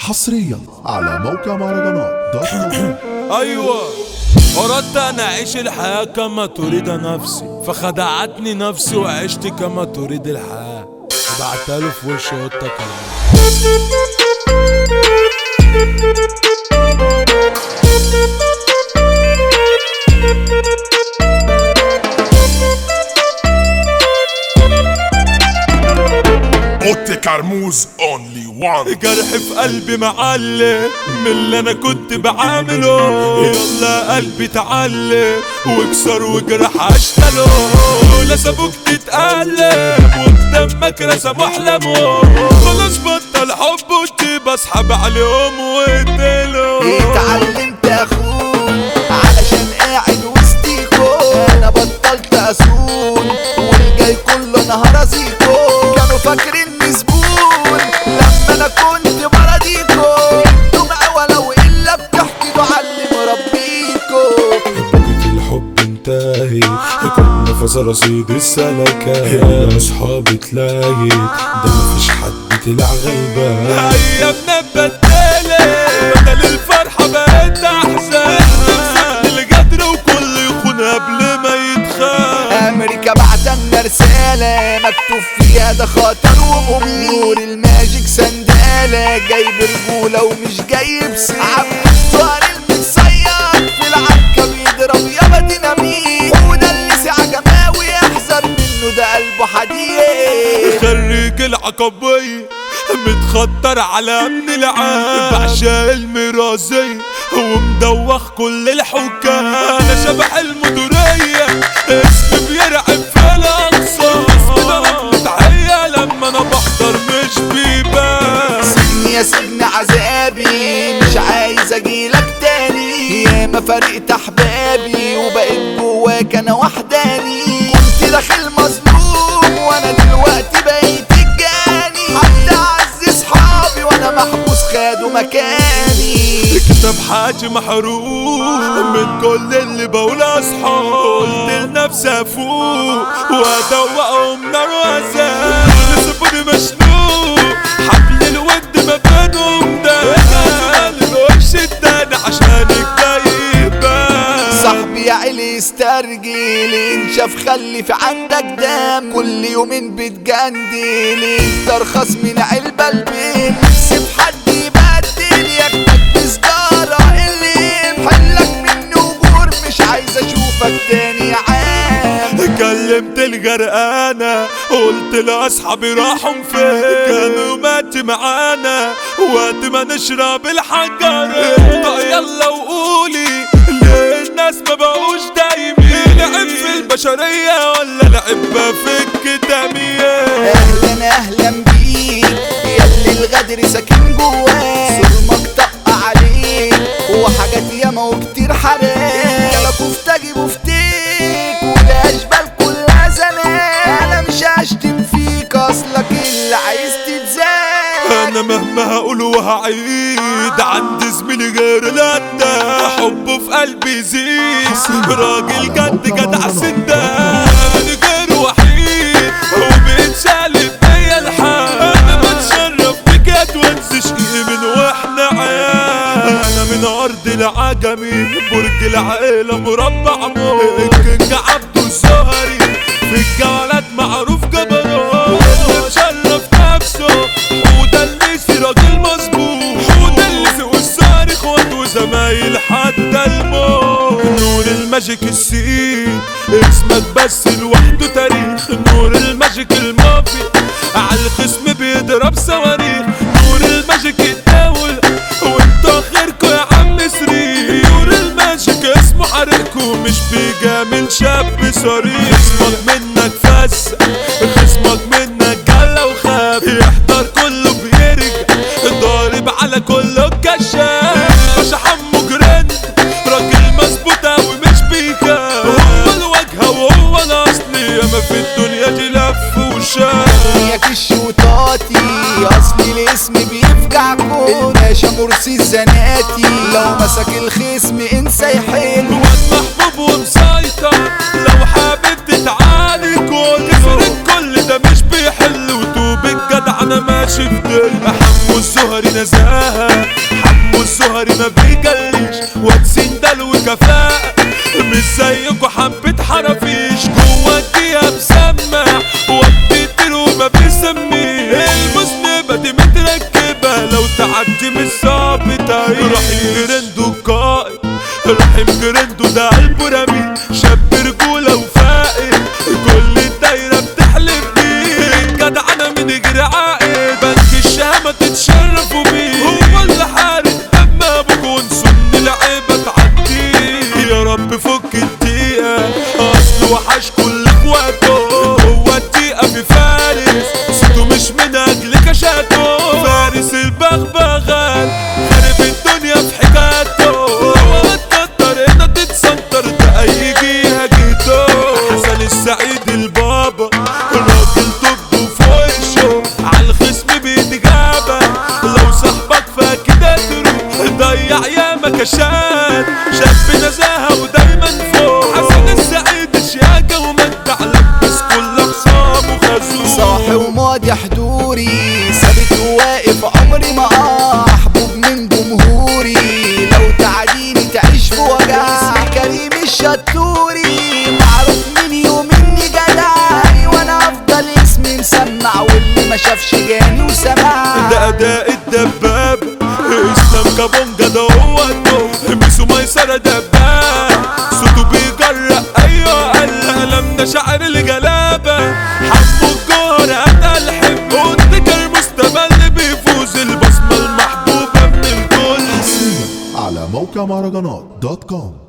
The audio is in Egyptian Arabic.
حصريا على موقع مهرجانات دوت كوم ايوه اردت ان اعيش الحياة كما تريد نفسي فخدعتني نفسي وعشت كما تريد الحياة بعتله في وش قطة كلام اوتي كرموز اونلي وان جرح في قلبي معلم من اللي انا كنت بعمله يلا قلبي تعلم واكسر وجرح اشتله لا سابوك تتألم وقدامك رسم احلامه خلاص بطل حب وتسيب اسحب عليهم واقتلهم اتعلمت اخون علشان قاعد وسطيكو انا بطلت اسون والجاي كله انا هرازيكو كانوا فاكريني زبون لما انا كنت براديكو انتم ولو الا بتحكوا علي مربيكو بكت الحب انتهي كنا في صراصيد السلكة يا اصحابي تلاقي ده مفيش حد طلع غلبان ايامنا اتبدلت بدل الفرحة بقت احزان القدر وكل يخون قبل ما يتخان امريكا بعتلنا رسالة مكتوب فيها ده خطر ومميت نور الماجيك سندالة جايب رجولة ومش جايب سيف عبد الطار المتصيد في العكة بيضرب يابا ديناميت وده اللي ساعة جماوي يحذر منه ده قلبه حديد خريج العقبية متخطر على امن العام بعشق المرازية ومدوخ كل الحكام انا شبح المدورية اسمي بيرعب في الاقصى اسمي ضرب متعية لما انا بحضر مش بيبان سجن يا سجن عذابي مش عايز اجيلك تاني ياما فرقت احبابي وبقيت جواك انا وحداني كنت داخل مظلوم وانا دلوقتي بقيت الجاني حتى اعز اصحابي وانا محبوس خدوا مكاني كتاب حاجة محروم من كل اللي بقول اصحى قلت لنفسي افوق وادوقهم نار وعذاب سيبوني مشنوق حبل الود ما بينهم ده الوش التاني عشان الجايبة صاحبي يا عيلي استرجل ان شاف خلي في عندك دم كل يومين بتجندل انت ارخص من علبة البيت نفسي في حد يبدل ياخدك بسجارة اللي يمحلك من نجور مش عايز اشوفك تاني يا عام كلمت الغرقانة قلت لأصحابي راحوا فين كانوا مات معانا وقت ما نشرب الحجر طق يلا وقولي ليه الناس ما بقوش دايمين لعب في البشرية ولا لعب في الكتامية اهلا اهلا بيك ياللي الغدر ساكن جواك صرمك طق عليك وحاجات ياما وكتير حراك يلا كفتة جيبوا فتيك وده اشبال كلها زمان انا مش هشتم فيك اصلك اللي عايز تتزاد انا مهما هقول وهعيد عندي زميلي غير الأدى حبه في قلبي يزيد راجل جد جدع سندان غير وحيد وبيتشالب بيا الحال انا بتشرف بك يا توانس شقي من واحنا عيال انا من ارض العجمي برج العيله مربع موت الكينج عبده الزهري في الجولات معروف جبروت مشرف نفسه وده اللي سي راجل مظبوط وده اللي سوق السهر اخوات وزمايل حتى الموت نور الماجيك السين اسمك بس لوحده تاريخ نور الماجيك المافي على الخصم بيضرب صواريخ نور الماجيك الدول وانتوا خيركوا يا عم سرير نور الماجيك اسمه حريقكوا مش بيجامل شاب صريح خصمك منك فس خصمك منك جلا وخاف يحضر كله بيرجع ضارب على كله كشاف مش حمو جرند راجل مظبوط اوي مش بيخاف هو الواجهه وهو الاصلي ياما في الدنيا دي لف وشاف يا كش وطاطي اصلي الاسم بيفجعكم الباشا مرسي الزناتي لو مسك الخصم انسى يحل واد محبوب ومسيطر لو حابب تتعالي كل كل ده مش بيحل وتوب الجدع انا ماشي في دل حمو الزهري نزاهة حمو الزهري ما بيجليش واتسين دلو كفاءة مش زيكوا حبة حرافيش جوا الدقيقة مسمع وديت له ما بيسميه المذنبة دي متركبة لو تعدي مش صعب تعيش رحيم جرندو قائد رحيم جرندو ده قلبه رمي شاب رجولة وفائق كل الدايرة بتحلف بيه جدع انا من غير عائد بنك الشهامة تتشرفوا بيه هو اللي حارب دم ابوك ونسن العيبة تعديه يا رب فك الدقيقة اصل وحش كل اخواته هو الدقيقة في فارس صوته مش من اجل كشاته فارس البغبغان خرب الدنيا في حكايته هو اتكتر هنا تتسنطر ده اي جهة جيته حسن السعيد البابا راجل طب وفوق الشو عالخصم بيتجابة لو صاحبك فاكده تروح ضيع ياما كشات شاب نزاهة ودايما فوق حسن السعيد شياكة ومتع لبس كل اخصامه خازوق صاحي وماضي حضوري ثابت وواقف عمري ما احبب من جمهوري لو تعديني تعيش في وجع اسمي كريم الشطوري معروف مني ومني جدعي وانا افضل اسمي مسمع واللي ما شافش جاني وسمع ده اداء الدباب اسلام كابونجا ده هو الدو ميسو ميسرة دباب صوته بيجرأ ايوه قلم ده شعر الجلابة حمو الجوهر اتقل حب والتكر مستمل بيفوز البصمة المحبوبة من الكل على موقع مهرجانات دوت كوم